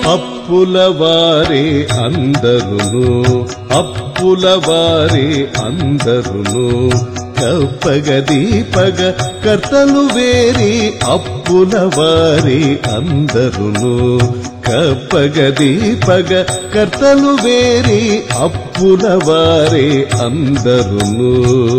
అప్పుల వారే అందరును అప్పుల వారే అందరును కప్పగ దీపగ కర్తలు వేరి అప్పుల వారే అందరును కప్పగ దీపగ కర్తలు వేరి అప్పుల వారే అందరును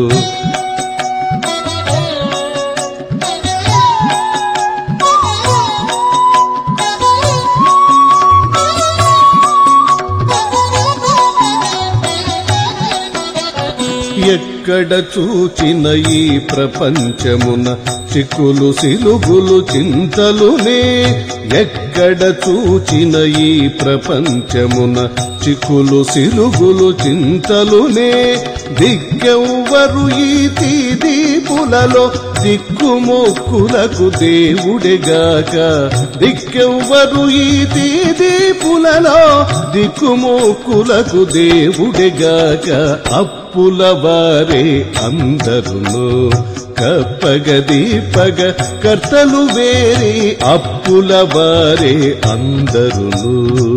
ఎక్కడ చూచిన ఈ ప్రపంచమున చిక్కులు సిలుగులు చింతలునే ఎక్కడ చూచిన ఈ ప్రపంచమున చిక్కులు సిలుగులు చింతలునే దిగ్గెవ్వరు ఈ తీదీపులలో దిక్కుమొక్కులకు దేవుడెగాక దిక్కెవ్వరు ఈ తీదీపులలో దిక్కుమొక్కులకు దేవుడెగాక అప్పుల వారే అందరును కప్పగ దీపగ కర్తలు వేరి అప్పుల వారే అందరును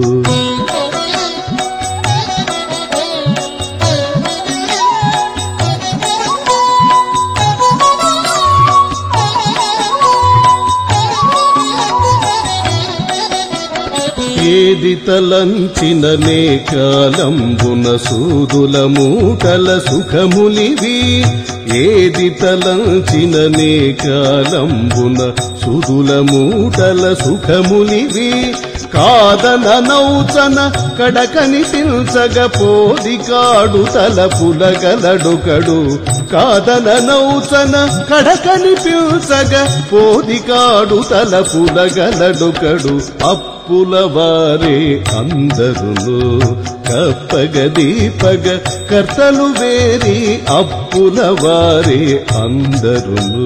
ఏది తలంచిననే కాలంబున సూదుల మూటల సుఖములివి ఏది తలంచిననే కాలంబున సుదుల మూటల సుఖములివి కాదన నౌచన కడకని పిల్చగ పోది కాడు తలపుల గలడుకడు కాదన నౌచన కడకని పిల్చగ పోది కాడు తలపుల గలడుకడు అప్పుల వారే అందరును కప్పగ దీపగ కర్తలు వేరి అప్పుల వారే అందరును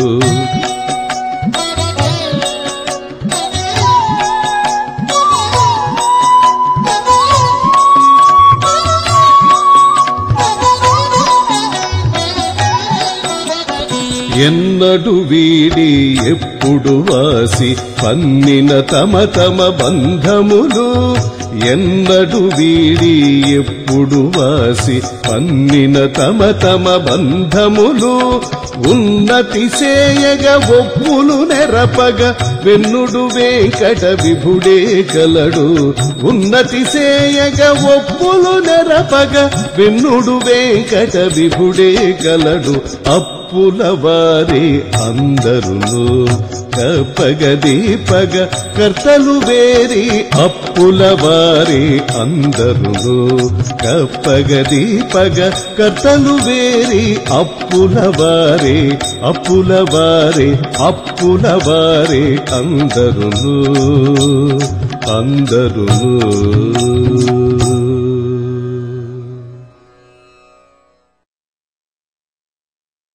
ఎన్నడు వీడి ఎప్పుడు వాసి పన్నిన తమ తమ బంధములు ఎన్నడు వీడి ఎప్పుడు వాసి పన్నిన తమ తమ బంధములు ఉన్నతి చేయగ ఒప్పులు నెరపగ వెన్నుడు వెంకట విభుడే కలడు ఉన్నతి చేయగ ఒప్పులు నెరపగ వెన్నుడు వెంకట విభుడే కలడు అప్పుల వారే అందరును కప్పగ దీపగ కర్తలు వేరి అప్పుల వారే అందరును కప్పగ దీపగ కర్తలు వేరి అప్పుల వారే అప్పుల వారే అప్పుల వారే అందరును అందరును